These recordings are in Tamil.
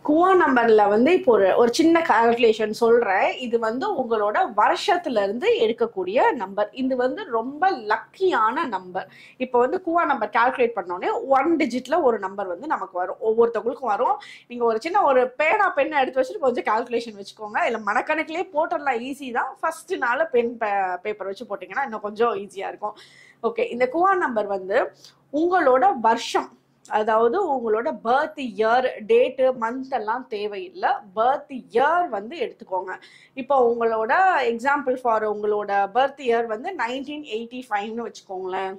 குவா நம்பர்ல வந்து இப்போ ஒரு ஒரு சின்ன கால்குலேஷன் சொல்றேன் இது வந்து உங்களோட வருஷத்துல இருந்து எடுக்கக்கூடிய நம்பர் இது வந்து ரொம்ப லக்கியான நம்பர் இப்போ வந்து குவா நம்பர் கால்குலேட் பண்ணோடனே ஒன் டிஜிட்ல ஒரு நம்பர் வந்து நமக்கு வரும் ஒவ்வொருத்தவங்களுக்கும் வரும் நீங்க ஒரு சின்ன ஒரு பேனா பென் எடுத்து வச்சுட்டு கொஞ்சம் கால்குலேஷன் வச்சுக்கோங்க இல்ல மனக்கணக்கிலே போட்டுடலாம் ஈஸி தான் ஃபர்ஸ்ட் நாள் பென் பேப்பர் வச்சு போட்டீங்கன்னா இன்னும் கொஞ்சம் ஈஸியா இருக்கும் ஓகே இந்த குவா நம்பர் வந்து உங்களோட வருஷம் அதாவது உங்களோட பர்த் இயர் டேட்டு மந்த் எல்லாம் தேவையில்லை பர்த் இயர் வந்து எடுத்துக்கோங்க இப்போ உங்களோட எக்ஸாம்பிள் ஃபார் உங்களோட பர்த் இயர் வந்து நைன்டீன் எயிட்டி ஃபைவ்னு வச்சுக்கோங்களேன்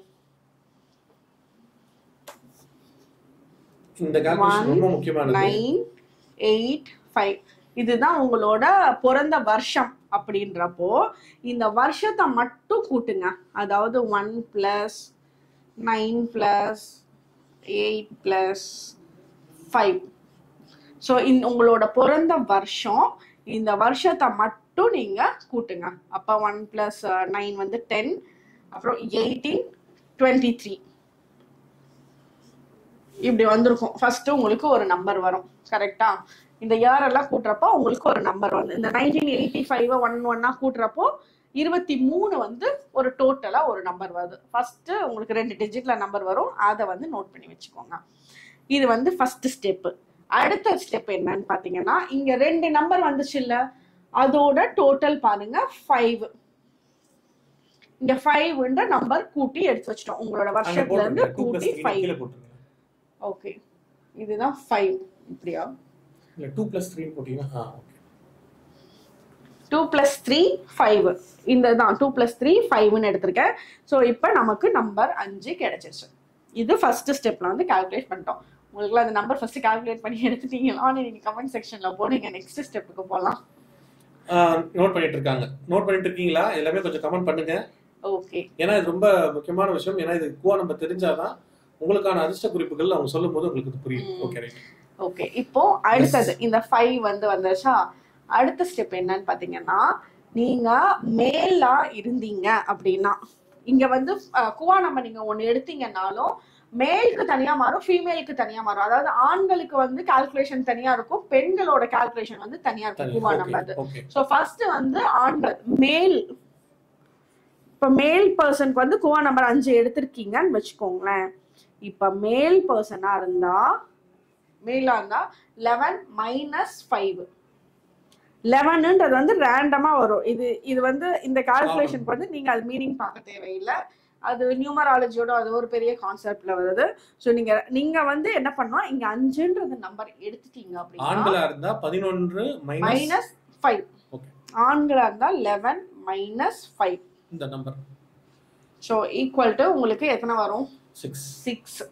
இந்த கால்குலேஷன் ரொம்ப முக்கியமானது நைன் எயிட் ஃபைவ் இதுதான் உங்களோட பிறந்த வருஷம் அப்படின்றப்போ இந்த வருஷத்தை மட்டும் கூட்டுங்க அதாவது one plus nine plus eight plus five so இந்த உங்களோட பிறந்த வருஷம் இந்த வருஷத்தை மட்டும் நீங்கள் கூட்டுங்க அப்போ ஒன் ப்ளஸ் நைன் வந்து டென் அப்புறம் எயிட்டீன் டுவெண்ட்டி த்ரீ இப்படி வந்திருக்கும் ஃபர்ஸ்ட் உங்களுக்கு ஒரு நம்பர் வரும் கரெக்டா இந்த இயர் எல்லாம் கூட்டுறப்போ உங்களுக்கு ஒரு நம்பர் வந்து இந்த நைன்டீன் எயிட்டி ஃபைவ் ஒன் ஒன்னா கூட்டுறப்போ இருபத்தி மூணு வந்து ஒரு டோட்டலா ஒரு நம்பர் வருது ஃபர்ஸ்ட் உங்களுக்கு ரெண்டு டிஜிட்ல நம்பர் வரும் அதை வந்து நோட் பண்ணி வச்சுக்கோங்க இது வந்து ஃபர்ஸ்ட் ஸ்டெப் அடுத்த ஸ்டெப் என்னன்னு பாத்தீங்கன்னா இங்க ரெண்டு நம்பர் வந்துச்சு இல்ல அதோட டோட்டல் பாருங்க ஃபைவ் இங்க ஃபைவ்ன்ற நம்பர் கூட்டி எடுத்து வச்சிட்டோம் உங்களோட அங்க வருஷத்துல இருந்து போட்டுருங்க டூ பிளஸ் கூட்டி த்ரீ ஃபைவ் கீழே போட்டுருங்க ஓகே இதுதான் ஃபைவ் இப்படியா இல்ல டூ பிளஸ் த்ரீ போட்டீங்கன்னா ஆ okay two plus three five இந்த தான் டூ பிளஸ் த்ரீ ஃபைவ்னு எடுத்திருக்கேன் ஸோ இப்போ நமக்கு நம்பர் அஞ்சு கிடைச்சிருச்சு இது ஃபர்ஸ்ட் ஸ்டெப்ல வந்து கால்குலேட் பண்ணிட்டோம் உங்களுக்குலாம் அந்த நம்பர் ஃபர்ஸ்ட் கால்குலேட் பண்ணி எடுத்துட்டீங்களான்னு நீங்க கமெண்ட் செக்ஷன்ல போடுங்க நெக்ஸ்ட் ஸ்டெப்புக்கு போகலாம் நோட் பண்ணிட்டு இருக்காங்க நோட் பண்ணிட்டு இருக்கீங்களா எல்லாமே கொஞ்சம் கமெண்ட் பண்ணுங்க ஓகே ஏன்னா இது ரொம்ப முக்கியமான விஷயம் ஏன்னா இது குவா நம்ம தெரிஞ்சாதான் உங்களுக்கான அதிர்ஷ்ட குறிப்புகள் அவங்க சொல்லும் போது உங்களுக்கு இது புரியும் ம். ஓகே ரைட் ஓகே இப்போ அடுத்தது இந்த ஃபைவ் வந்து வந்துருச்சா அடுத்த ஸ்டெப் என்னன்னு பாத்தீங்கன்னா நீங்க மேலா இருந்தீங்க அப்படின்னா இங்க வந்து அஹ், குவா நம்ம நீங்க ஒண்ணு எடுத்தீங்கன்னாலும் மேலுக்கு தனியா மாறும் ஃபீமேலுக்கு தனியா மாறும் அதாவது ஆண்களுக்கு வந்து கால்குலேஷன் தனியா இருக்கும் பெண்களோட கால்குலேஷன் வந்து தனியா இருக்கும் குவா நம்பர் ஓகே ஸோ ஃபர்ஸ்ட் வந்து ஆண்கள் மேல் இப்போ மேல் பர்சனுக்கு வந்து குவா நம்பர் அஞ்சு எடுத்திருக்கீங்கன்னு வச்சுக்கோங்களேன் இப்போ மேல் பர்சனாக இருந்தா மேலாக இருந்தா லெவன் மைனஸ் ஃபைவ் லெவனுன்றது வந்து ரேண்டமாக வரும் இது இது வந்து இந்த கால்குலேஷனுக்கு வந்து நீங்கள் அது மீனிங் பார்க்க தேவையில்லை அது நியூமராலஜியோட அது ஒரு பெரிய கான்செப்ட்ல வருது ஸோ நீங்க நீங்க வந்து என்ன பண்ணணும் இங்க அஞ்சுன்றது நம்பர் எடுத்துட்டீங்க அப்படின்னா ஆண்களா இருந்தா பதினொன்று மைனஸ் மைனஸ் ஃபைவ் ஓகே ஆண்களா இருந்தா லெவன் மைனஸ் ஃபைவ் இந்த நம்பர் ஸோ ஈக்குவல் டு உங்களுக்கு எத்தனை வரும் சிக்ஸ் சிக்ஸ்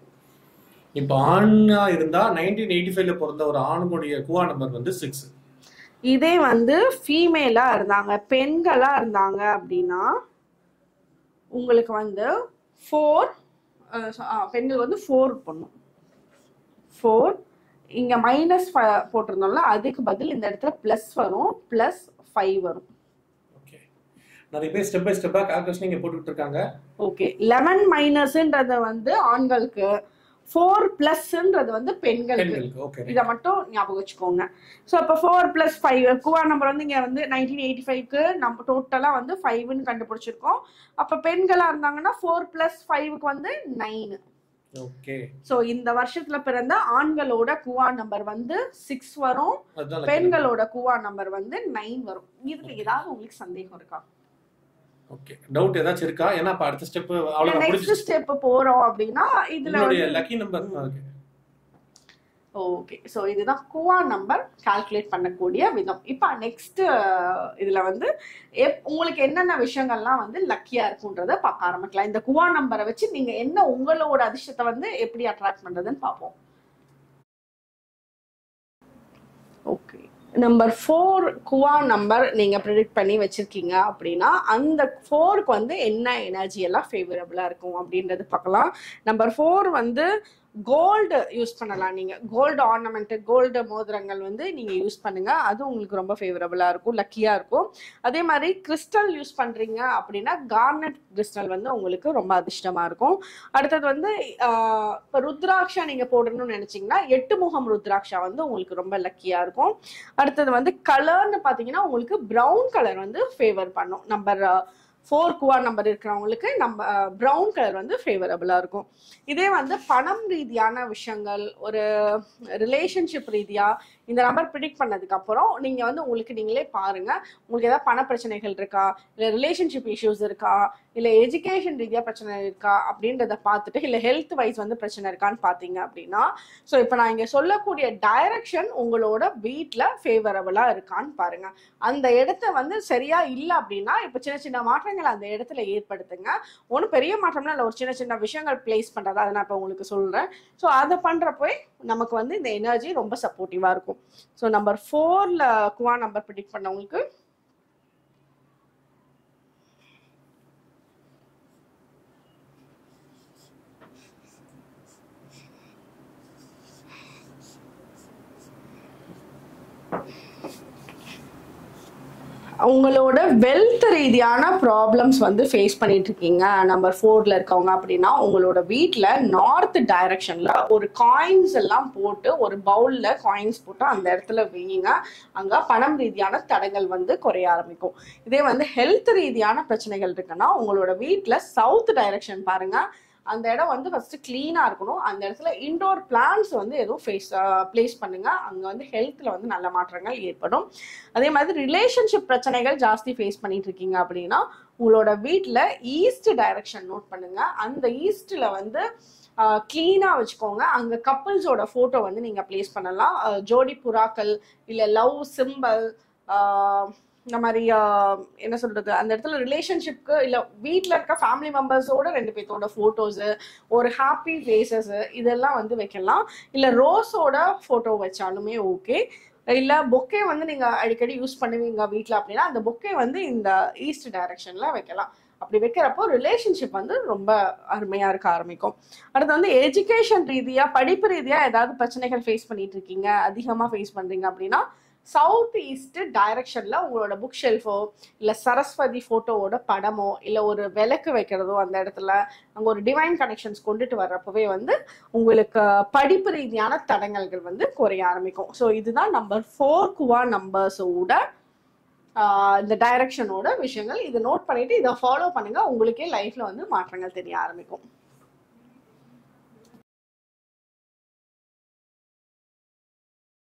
இப்போ ஆணா இருந்தா நைன்டீன் எயிட்டி ஃபைவ்ல பிறந்த ஒரு ஆணுடைய குவா நம்பர் வந்து சிக்ஸ் இதே வந்து ஃபீமேலா இருந்தாங்க பெண்களா இருந்தாங்க அப்படின்னா உங்களுக்கு வந்து ஃபோர் பெண்கள் வந்து ஃபோர் பண்ணும் ஃபோர் இங்க மைனஸ் போட்டிருந்தோம்ல அதுக்கு பதில் இந்த இடத்துல ப்ளஸ் வரும் ப்ளஸ் ஃபைவ் வரும் ஓகே நிறைய பேர் ஸ்டெப் பை ஸ்டெப்பா கால்குலேஷன் இங்க போட்டுட்டு இருக்காங்க ஓகே லெவன் மைனஸ்ன்றது வந்து ஆண்களுக்கு ஃபோர் பிளஸ்ன்றது வந்து பெண்களுக்கு பெண்களுக்கு ஓகே இதை மட்டும் ஞாபகம் வச்சுக்கோங்க ஸோ இப்போ four plus five kua number வந்து இங்கே வந்து நைன்டீன் எயிட்டி ஃபைவ்க்கு நம்ம டோட்டலாக வந்து ஃபைவ்னு கண்டுபிடிச்சிருக்கோம் அப்போ பெண்களாக இருந்தாங்கன்னா ஃபோர் ப்ளஸ் ஃபைவ்க்கு வந்து நைன் ஓகே ஸோ இந்த வருஷத்துல பிறந்த ஆண்களோட குவா நம்பர் வந்து சிக்ஸ் வரும் அதுதான் lucky பெண்களோட குவா நம்பர் வந்து நைன் வரும் இதுல ஏதாவது உங்களுக்கு சந்தேகம் இருக்கா ஓகே டவுட் ஏதாச்சும் இருக்கா ஏன்னா அப்ப அடுத்த ஸ்டெப் அவ்வளவு நெக்ஸ்ட் முடிஞ்சு ஸ்டெப் போறோம் அப்படின்னா இதுல உங்களுடைய வந்து lucky number okay okay so இதுதான் குவா நம்பர் கால்குலேட் பண்ணக்கூடிய விதம் இப்போ நெக்ஸ்ட் இதில் வந்து எப் உங்களுக்கு என்னென்ன விஷயங்கள்லாம் வந்து லக்கியாக இருக்குன்றத பார்க்க ஆரம்பிக்கலாம் இந்த குவா நம்பரை வச்சு நீங்கள் என்ன உங்களோட அதிர்ஷ்டத்தை வந்து எப்படி அட்ராக்ட் பண்ணுறதுன்னு பார்ப்போம் okay number four kua number நீங்கள் ப்ரிடிக்ட் பண்ணி வச்சுருக்கீங்க அப்படின்னா அந்த ஃபோருக்கு வந்து என்ன எனர்ஜி எல்லாம் ஃபேவரபுளாக இருக்கும் அப்படின்றது பார்க்கலாம் நம்பர் ஃபோர் வந்து கோல்டு யூஸ் பண்ணலாம் நீங்க கோல்டு ஆர்னமெண்ட் கோல்டு மோதிரங்கள் வந்து நீங்க யூஸ் பண்ணுங்க அது உங்களுக்கு ரொம்ப ஃபேவரபிளா இருக்கும் லக்கியா இருக்கும் அதே மாதிரி கிறிஸ்டல் யூஸ் பண்றீங்க அப்படின்னா கார்னட் கிறிஸ்டல் வந்து உங்களுக்கு ரொம்ப அதிர்ஷ்டமா இருக்கும் அடுத்தது வந்து ஆஹ், இப்ப ருத்ராட்சா நீங்க போடணும்னு நினைச்சீங்கன்னா எட்டு முகம் ருத்ராட்சா வந்து உங்களுக்கு ரொம்ப லக்கியா இருக்கும் அடுத்தது வந்து கலர்னு பாத்தீங்கன்னா உங்களுக்கு பிரவுன் கலர் வந்து ஃபேவர் பண்ணும் நம்பர் ஃபோர் குவா நம்பர் இருக்கிறவங்களுக்கு நம்ம ப்ரௌன் கலர் வந்து ஃபேவரபுளா இருக்கும் இதே வந்து பணம் ரீதியான விஷயங்கள் ஒரு ரிலேஷன்ஷிப் ரீதியா இந்த நம்பர் ப்ரிடிக்ட் பண்ணதுக்கு அப்புறம் நீங்க வந்து உங்களுக்கு நீங்களே பாருங்க உங்களுக்கு ஏதாவது பண பிரச்சனைகள் இருக்கா இல்ல ரிலேஷன்ஷிப் இஷ்யூஸ் இருக்கா இல்ல எஜுகேஷன் ரீதியா பிரச்சனை இருக்கா அப்படின்றத பார்த்துட்டு இல்ல ஹெல்த் வைஸ் வந்து பிரச்சனை இருக்கான்னு பாத்தீங்க அப்படின்னா ஸோ இப்போ நான் இங்க சொல்லக்கூடிய டைரக்ஷன் உங்களோட வீட்ல ஃபேவரபுளா இருக்கான்னு பாருங்க அந்த இடத்த வந்து சரியா இல்லை அப்படின்னா இப்போ சின்ன சின்ன மாற்றங்கள் அந்த இடத்துல ஏற்படுத்துங்க ஒன்றும் பெரிய மாற்றம்னா இல்லை ஒரு சின்ன சின்ன விஷயங்கள் பிளேஸ் பண்றதா அதை நான் இப்போ உங்களுக்கு சொல்றேன் ஸோ அதை பண்றப்போ நமக்கு வந்து இந்த எனர்ஜி ரொம்ப சப்போர்ட்டிவா இருக்கும் ஸோ நம்பர் ஃபோர்ல குவா நம்பர் ப்ரிடிக்ட் பண்ணவங்களுக்கு உங்களோட வெல்த் ரீதியான ப்ராப்ளம்ஸ் வந்து ஃபேஸ் பண்ணிட்டு இருக்கீங்க நம்பர் ஃபோர்ல இருக்கவங்க அப்படின்னா உங்களோட வீட்டில் நார்த் டைரக்ஷன்ல ஒரு காயின்ஸ் எல்லாம் போட்டு ஒரு பவுல்ல காயின்ஸ் போட்டு அந்த இடத்துல வையுங்க அங்க பணம் ரீதியான தடங்கள் வந்து குறைய ஆரம்பிக்கும் இதே வந்து ஹெல்த் ரீதியான பிரச்சனைகள் இருக்குன்னா உங்களோட வீட்டில் சவுத் டைரக்ஷன் பாருங்க அந்த இடம் வந்து ஃபர்ஸ்ட் கிளீனா இருக்கணும் அந்த இடத்துல இன்டோர் பிளான்ஸ் வந்து எதுவும் ஃபேஸ் பிளேஸ் பண்ணுங்க அங்க வந்து ஹெல்த்ல வந்து நல்ல மாற்றங்கள் ஏற்படும் அதே மாதிரி ரிலேஷன்ஷிப் பிரச்சனைகள் ஜாஸ்தி ஃபேஸ் பண்ணிட்டு இருக்கீங்க அப்படின்னா உங்களோட வீட்டில் ஈஸ்ட் டைரக்ஷன் நோட் பண்ணுங்க அந்த ஈஸ்ட்ல வந்து க்ளீனாக வச்சுக்கோங்க அங்கே கப்புள்ஸோட ஃபோட்டோ வந்து நீங்கள் ப்ளேஸ் பண்ணலாம் அஹ் ஜோடி புறாக்கள் இல்லை லவ் சிம்பல் இந்த மாதிரி ஆஹ், என்ன சொல்றது அந்த இடத்துல ரிலேஷன்ஷிப்க்கு இல்லை வீட்டில் இருக்க ஃபேமிலி மெம்பர்ஸோட ரெண்டு பேர்த்தோட ஃபோட்டோஸு ஒரு ஹாப்பி ஃபேஸஸ் இதெல்லாம் வந்து வைக்கலாம் இல்லை ரோஸோட ஃபோட்டோ வச்சாலுமே ஓகே இல்லை பொக்கே வந்து நீங்கள் அடிக்கடி யூஸ் பண்ணுவீங்க வீட்டில் அப்படின்னா அந்த பொக்கே வந்து இந்த ஈஸ்ட் டைரக்ஷனில் வைக்கலாம் அப்படி வைக்கிறப்போ ரிலேஷன்ஷிப் வந்து ரொம்ப அருமையாக இருக்க ஆரம்பிக்கும் அடுத்து வந்து எஜுகேஷன் ரீதியாக படிப்பு ரீதியாக ஏதாவது பிரச்சனைகள் ஃபேஸ் பண்ணிட்டு இருக்கீங்க அதிகமாக ஃபேஸ் பண்ணுறீங்க அப்படின்னா சவுத் ஈஸ்ட் டைரக்ஷன்ல உங்களோட புக் ஷெல்ஃபோ இல்லை சரஸ்வதி ஃபோட்டோவோட படமோ இல்லை ஒரு விளக்கு வைக்கிறதோ அந்த இடத்துல அங்கே ஒரு டிவைன் கனெக்ஷன்ஸ் கொண்டுட்டு வர்றப்பவே வந்து உங்களுக்கு படிப்பு ரீதியான தடங்கல்கள் வந்து குறைய ஆரம்பிக்கும் ஸோ இதுதான் நம்பர் ஃபோர் குவா நம்பர்ஸோட இந்த டைரக்ஷனோட விஷயங்கள் இதை நோட் பண்ணிட்டு இதை ஃபாலோ பண்ணுங்க உங்களுக்கே லைஃப்ல வந்து மாற்றங்கள் தெரிய ஆரம்பிக்கும்